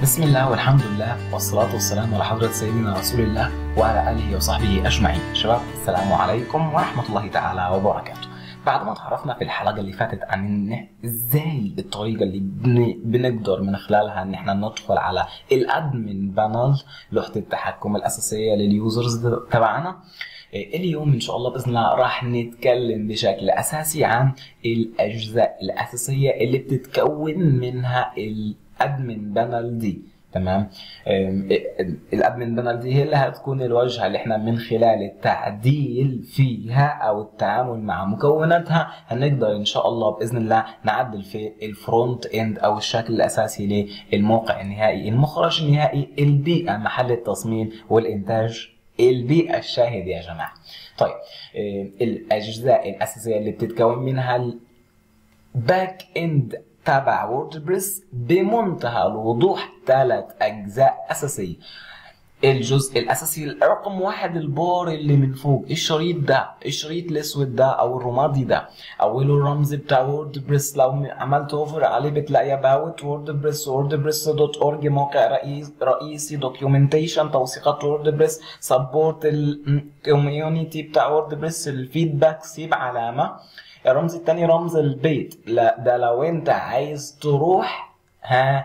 بسم الله والحمد لله والصلاة والسلام على حضرة سيدنا رسول الله وعلى آله وصحبه أجمعين شباب السلام عليكم ورحمة الله تعالى وبركاته بعد ما تعرفنا في الحلقة اللي فاتت عن إن ازاي الطريقة اللي بن... بنقدر من خلالها ان احنا ندخل على الادمن بانل لوحة التحكم الأساسية لليوزرز تبعنا اليوم ان شاء الله باذن الله راح نتكلم بشكل اساسي عن الاجزاء الاساسيه اللي بتتكون منها الادمن بانل دي تمام الادمن بانل دي هي اللي هتكون الواجهه اللي احنا من خلال التعديل فيها او التعامل مع مكوناتها هنقدر ان شاء الله باذن الله نعدل في الفرونت اند او الشكل الاساسي للموقع النهائي المخرج النهائي البيئه محل التصميم والانتاج البيئة الشاهد يا جماعة طيب الأجزاء الأساسية اللي بتتكون منها الباك إند تبع ووردبريس بمنتهى الوضوح ثلاث أجزاء أساسية الجزء الاساسي رقم واحد البار اللي من فوق الشريط ده الشريط الاسود ده او الرمادي ده اوله الرمز بتاع ووردبريس لو عملت اوفر عليه بتلاقي اباوت ووردبريس ووردبريس دوت اورج موقع رئيس رئيسي دوكيومنتيشن توثيقات ووردبريس سبورت الكوميونتي بتاع ووردبريس الفيدباك سيب علامه الرمز التاني رمز البيت لا ده لو انت عايز تروح ها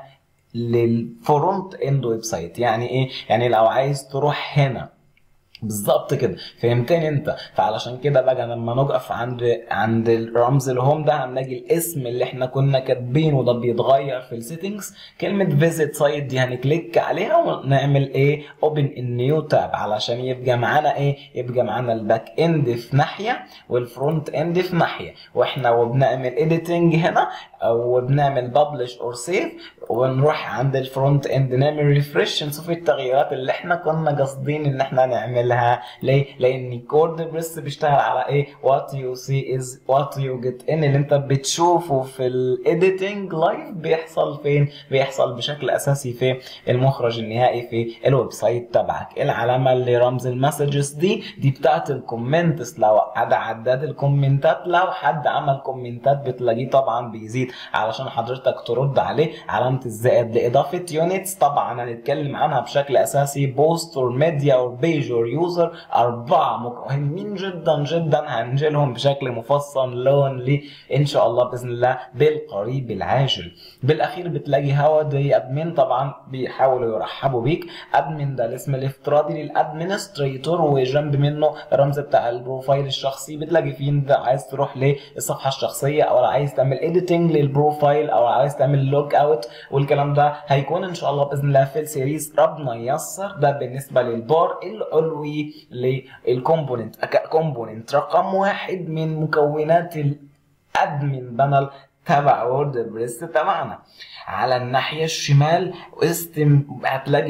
للفرونت اند ويب سايت يعني ايه يعني لو عايز تروح هنا بالظبط كده فهمتني انت فعلشان كده بقى لما نقف عند عند الرمز الهوم ده هنلاقي الاسم اللي احنا كنا كاتبينه ده بيتغير في السيتنجز كلمه فيزيت سايت دي هنكليك عليها ونعمل ايه اوبن النيو تاب علشان يبقى معانا ايه يبقى معانا الباك اند في ناحيه والفرونت اند في ناحيه واحنا وبنعمل اديتنج هنا وبنعمل ببلش اور سيف ونروح عند الفرونت اند نعمل ريفرش نشوف التغييرات اللي احنا كنا قاصدين ان احنا نعملها ليه؟ لان كورد بريس بيشتغل على ايه؟ وات يو سي از وات يو جيت ان اللي انت بتشوفه في الايديتنج لايف بيحصل فين؟ بيحصل بشكل اساسي في المخرج النهائي في الويب سايت تبعك العلامه اللي رمز المسجز دي دي بتاعت الكومنتس لو ده عداد الكومنتات لو حد عمل كومنتات بتلاقيه طبعا بيزيد علشان حضرتك ترد عليه علامه الزائد لاضافه يونتس طبعا هنتكلم عنها بشكل اساسي بوست اور ميديا اور بيج اور يوزر اربعه مهمين جدا جدا هنجيلهم بشكل مفصل لون لي ان شاء الله باذن الله بالقريب العاجل بالاخير بتلاقي هوا دي ادمن طبعا بيحاولوا يرحبوا بيك ادمن ده الاسم الافتراضي للادمنستريتور وجنب منه الرمز بتاع البروفايل الشخصي بتلاقي فيه انت عايز تروح للصفحه الشخصيه او عايز تعمل اديتنج للبروفايل او عايز تعمل لوج اوت والكلام ده هيكون ان شاء الله باذن الله في السيريز ربنا ييسر ده بالنسبه للبار العلوي للكومبوننت كومبوننت رقم واحد من مكونات الادمن بانل تبع وورد بريس تبعنا على الناحيه الشمال استم هتلاقي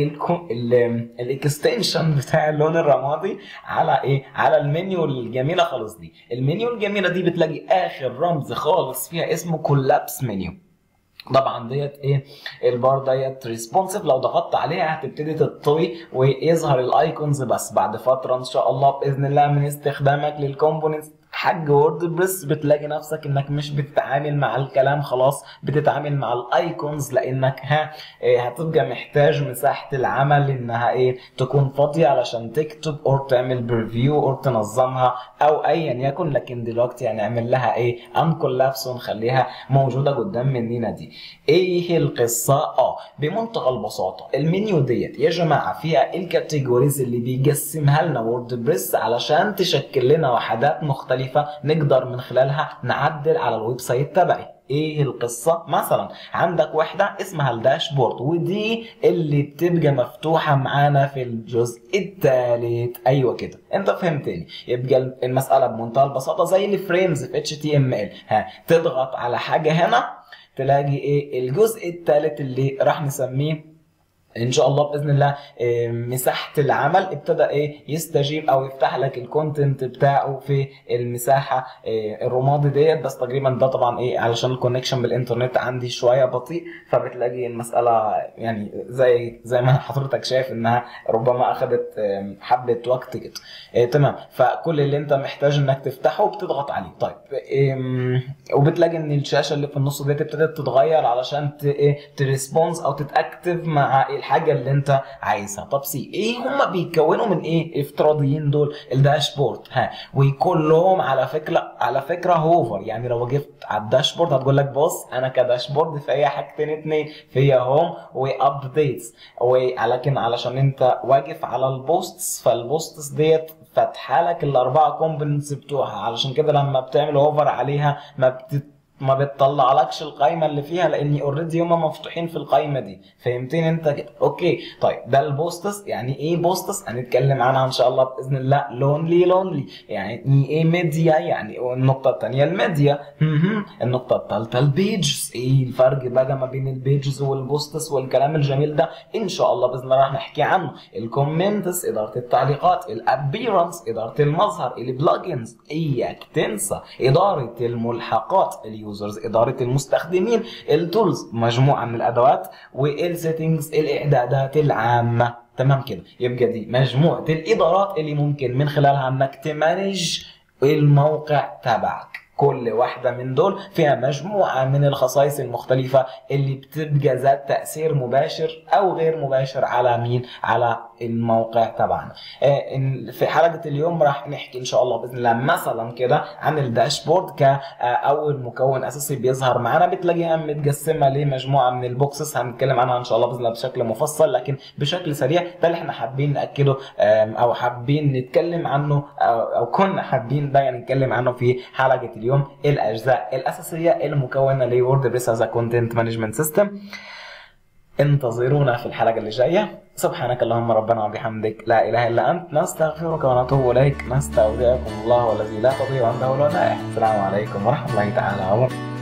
الاكستنشن بتاع اللون الرمادي على ايه على المنيو الجميله خالص دي المنيو الجميله دي بتلاقي اخر رمز خالص فيها اسمه كولابس منيو طبعا ديت ايه البار ديت ريسبونسيف لو ضغطت عليها هتبتدي تطوي ويظهر الايكونز بس بعد فتره ان شاء الله باذن الله من استخدامك للكومبوننتس حاج وورد بريس بتلاقي نفسك انك مش بتتعامل مع الكلام خلاص بتتعامل مع الايكونز لانك ها إيه هتبقى محتاج مساحه العمل انها ايه تكون فاضيه علشان تكتب او تعمل بريفيو او تنظمها او ايا يكن لكن دلوقتي هنعمل لها ايه انكولابس ونخليها موجوده قدام مننا دي ايه القصه اه بمنتهى البساطه المنيو ديت يا جماعه فيها الكاتيجوريز اللي بيقسمها لنا وورد بريس علشان تشكل لنا وحدات مختلفه مختلفة نقدر من خلالها نعدل على الويب سايت تبعي ايه القصة مثلا عندك وحدة اسمها الداشبورد ودي اللي بتبقى مفتوحة معانا في الجزء الثالث ايوه كده انت فهمتني يبقى المسألة بمنتهى البساطة زي الفريمز في HTML ها تضغط على حاجة هنا تلاقي ايه الجزء الثالث اللي راح نسميه ان شاء الله باذن الله آه، مساحه العمل ابتدى ايه يستجيب او يفتح لك الكونتنت بتاعه في المساحه آه، الرمادي ديت بس تقريبا ده طبعا ايه علشان الكونكشن بالانترنت عندي شويه بطيء فبتلاقي المساله يعني زي زي ما حضرتك شايف انها ربما اخذت آه، حبه وقت كده آه، تمام فكل اللي انت محتاج انك تفتحه بتضغط عليه طيب آم، وبتلاقي ان الشاشه اللي في النص ديت ابتدت تتغير علشان ت ايه تريسبونس او تتاكتف مع الحاجه اللي انت عايزها طب سي ايه هم بيتكونوا من ايه افتراضيين دول الداشبورد ها وكلهم على فكره على فكره هوفر يعني لو جبت على الداشبورد هتقول لك بص انا كداشبورد فيها حاجتين اتنين فيها هوم وابديتس ولكن علشان انت واقف على البوستس فالبوستس ديت فاتحه لك الاربعه كومبوننتس بتوعها علشان كده لما بتعمل اوفر عليها ما بتت ما بتطلعلكش القايمه اللي فيها لان اوريدي هم مفتوحين في القايمه دي فهمتني انت كده اوكي طيب ده البوستس يعني ايه بوستس هنتكلم عنها ان شاء الله باذن الله لونلي لونلي يعني ايه ميديا يعني النقطه الثانيه الميديا مهم. النقطه الثالثه البيجز ايه الفرق بقى ما بين البيجز والبوستس والكلام الجميل ده ان شاء الله باذن الله راح نحكي عنه الكومنتس اداره التعليقات الابيرنس اداره المظهر البلجنز اياك تنسى اداره الملحقات اليوزرز اداره المستخدمين التولز مجموعه من الادوات والسيتنجز الاعدادات العامه تمام كده يبقى دي مجموعه الادارات اللي ممكن من خلالها انك تمانج الموقع تبعك كل واحدة من دول فيها مجموعة من الخصائص المختلفة اللي بتبقى ذات تأثير مباشر أو غير مباشر على مين؟ على الموقع تبعنا. آه، إن- في حلقة اليوم راح نحكي إن شاء الله بإذن الله مثلا كده عن الداشبورد كأول مكون أساسي بيظهر معانا بتلاقيها متقسمة لمجموعة من البوكسز هنتكلم عنها إن شاء الله بإذن الله بشكل مفصل لكن بشكل سريع ده اللي إحنا حابين نأكده آم، أو حابين نتكلم عنه أو, أو كنا حابين ده يعني نتكلم عنه في حلقة اليوم الأجزاء الأساسية المكونة لوردبريس از كونتنت مانجمنت سيستم انتظرونا في الحلقة اللي جاية سبحانك اللهم ربنا وبحمدك لا إله إلا أنت نستغفرك ونتوب إليك نستودعكم الله والذي لا تضيع عنده الودائع السلام عليكم ورحمة الله تعالى وبركاته